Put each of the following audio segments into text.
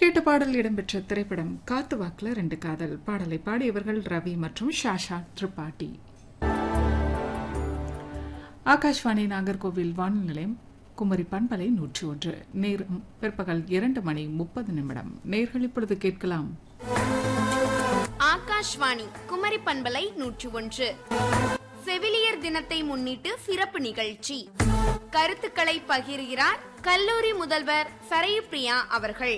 கேட்ட பாடல் இடம்பெற்ற திரைப்படம் காத்து வாக்குல ரெண்டு காதல் பாடலை பாடியவர்கள் ரவி மற்றும் ஷாஷா திரிபாட்டி ஆகாஷ்வாணி நாகர்கோவில் வானொலி நிலையம் குமரி பண்பலை நூற்றி ஒன்று நேரம் பிற்பகல் இரண்டு மணி முப்பது நிமிடம் நேர்கள் இப்பொழுது கேட்கலாம் ஆகாஷ்வாணி குமரி பண்பலை நூற்றி ஒன்று செவிலியர் தினத்தை முன்னிட்டு சிறப்பு நிகழ்ச்சி கருத்துக்களை பகிர்கிறார் கல்லூரி முதல்வர் சரையுப்ரியா அவர்கள்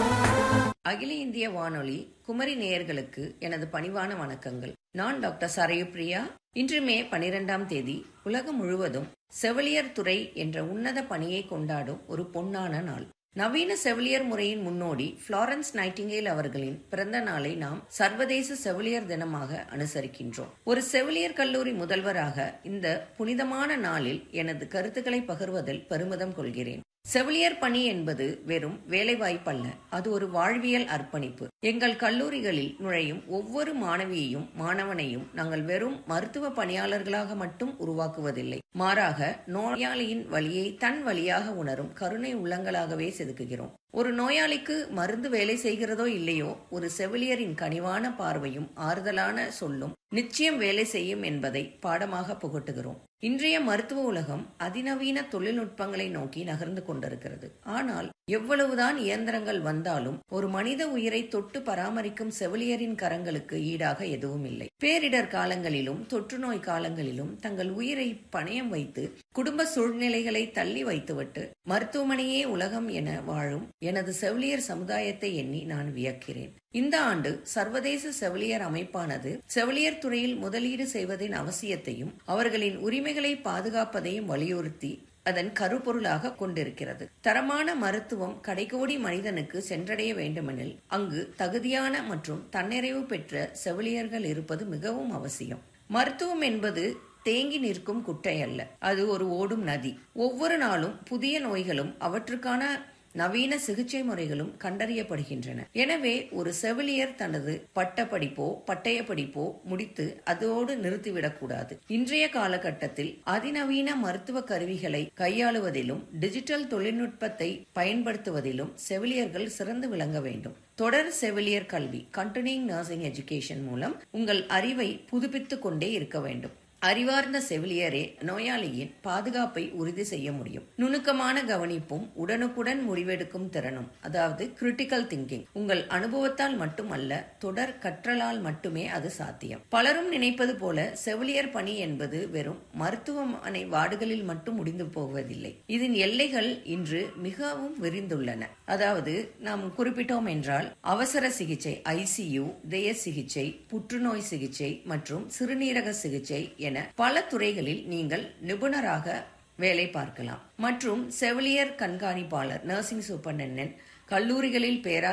அகில இந்திய வானொலி குமரி நேயர்களுக்கு எனது பணிவான வணக்கங்கள் நான் டாக்டர் சரையுப்ரியா இன்று மே பனிரெண்டாம் தேதி உலகம் முழுவதும் செவிலியர் துறை என்ற உன்னத பணியை கொண்டாடும் ஒரு பொன்னான நாள் நவீன செவிலியர் முறையின் முன்னோடி புளாரன்ஸ் நைட்டிங்கேல் அவர்களின் பிறந்த நாளை நாம் சர்வதேச செவிலியர் தினமாக அனுசரிக்கின்றோம் ஒரு செவிலியர் கல்லூரி முதல்வராக இந்த புனிதமான நாளில் எனது கருத்துக்களை பகிர்வதில் பெருமிதம் கொள்கிறேன் செவிலியர் பணி என்பது வெறும் வேலைவாய்ப்பல்ல அது ஒரு வாழ்வியல் அர்ப்பணிப்பு எங்கள் கல்லூரிகளில் நுழையும் ஒவ்வொரு மாணவியையும் மாணவனையும் நாங்கள் வெறும் மருத்துவ பணியாளர்களாக மட்டும் உருவாக்குவதில்லை மாறாக நோயாளியின் வழியை தன் வழியாக உணரும் கருணை உள்ளங்களாகவே செதுக்குகிறோம் ஒரு நோயாளிக்கு மருந்து வேலை செய்கிறதோ இல்லையோ ஒரு செவிலியரின் கனிவான பார்வையும் ஆறுதலான சொல்லும் நிச்சயம் வேலை செய்யும் என்பதை பாடமாக புகட்டுகிறோம் இன்றைய மருத்துவ உலகம் அதிநவீன தொழில்நுட்பங்களை நோக்கி நகர்ந்து கொண்டிருக்கிறது ஆனால் எவ்வளவுதான் இயந்திரங்கள் வந்தாலும் ஒரு மனித உயிரை தொட்டு பராமரிக்கும் செவிலியரின் கரங்களுக்கு ஈடாக எதுவும் இல்லை பேரிடர் காலங்களிலும் தொற்று நோய் காலங்களிலும் தங்கள் உயிரை பணயம் வைத்து குடும்ப சூழ்நிலைகளை தள்ளி வைத்துவிட்டு மருத்துவமனையே உலகம் என வாழும் எனது செவிலியர் சமுதாயத்தை எண்ணி நான் வியக்கிறேன் இந்த ஆண்டு சர்வதேச செவிலியர் அமைப்பானது செவிலியர் துறையில் முதலீடு செய்வதின் அவசியத்தையும் அவர்களின் உரிமைகளை பாதுகாப்பதையும் வலியுறுத்தி அதன் கருப்பொருளாக கொண்டிருக்கிறது தரமான மருத்துவம் கடைகோடி மனிதனுக்கு சென்றடைய வேண்டுமெனில் அங்கு தகுதியான மற்றும் தன்னிறைவு பெற்ற செவிலியர்கள் இருப்பது மிகவும் அவசியம் மருத்துவம் என்பது தேங்கி நிற்கும் குட்டை அல்ல அது ஒரு ஓடும் நதி ஒவ்வொரு நாளும் புதிய நோய்களும் அவற்றுக்கான நவீன சிகிச்சை முறைகளும் கண்டறியப்படுகின்றன எனவே ஒரு செவிலியர் தனது பட்ட படிப்போ பட்டய படிப்போ முடித்து அதோடு நிறுத்திவிடக்கூடாது இன்றைய காலகட்டத்தில் அதிநவீன மருத்துவ கருவிகளை கையாளுவதிலும் டிஜிட்டல் தொழில்நுட்பத்தை பயன்படுத்துவதிலும் செவிலியர்கள் சிறந்து விளங்க வேண்டும் தொடர் செவிலியர் கல்வி கண்டினியூங் நர்சிங் எஜுகேஷன் மூலம் உங்கள் அறிவை புதுப்பித்துக் கொண்டே இருக்க வேண்டும் அறிவார்ந்த செவிலியரே நோயாளியின் பாதுகாப்பை உறுதி செய்ய முடியும் நுணுக்கமான கவனிப்பும் உடனுக்குடன் முடிவெடுக்கும் திறனும் அதாவது கிரிட்டிக்கல் திங்கிங் உங்கள் அனுபவத்தால் மட்டுமல்ல தொடர் கற்றலால் மட்டுமே அது சாத்தியம் பலரும் நினைப்பது போல செவிலியர் பணி என்பது வெறும் மருத்துவமனை வார்டுகளில் மட்டும் முடிந்து போவதில்லை இதன் எல்லைகள் இன்று மிகவும் விரிந்துள்ளன அதாவது நாம் குறிப்பிட்டோம் என்றால் அவசர சிகிச்சை ஐசியு இதய சிகிச்சை புற்றுநோய் சிகிச்சை மற்றும் சிறுநீரக சிகிச்சை என பல துறைகளில் நீங்கள் நிபுணராக வேலை பார்க்கலாம் மற்றும் செவிலியர் கண்காணிப்பாளர் நர்சிங் சூப்பர்டென்டென்ட் கல்லூரிகளில் பேரா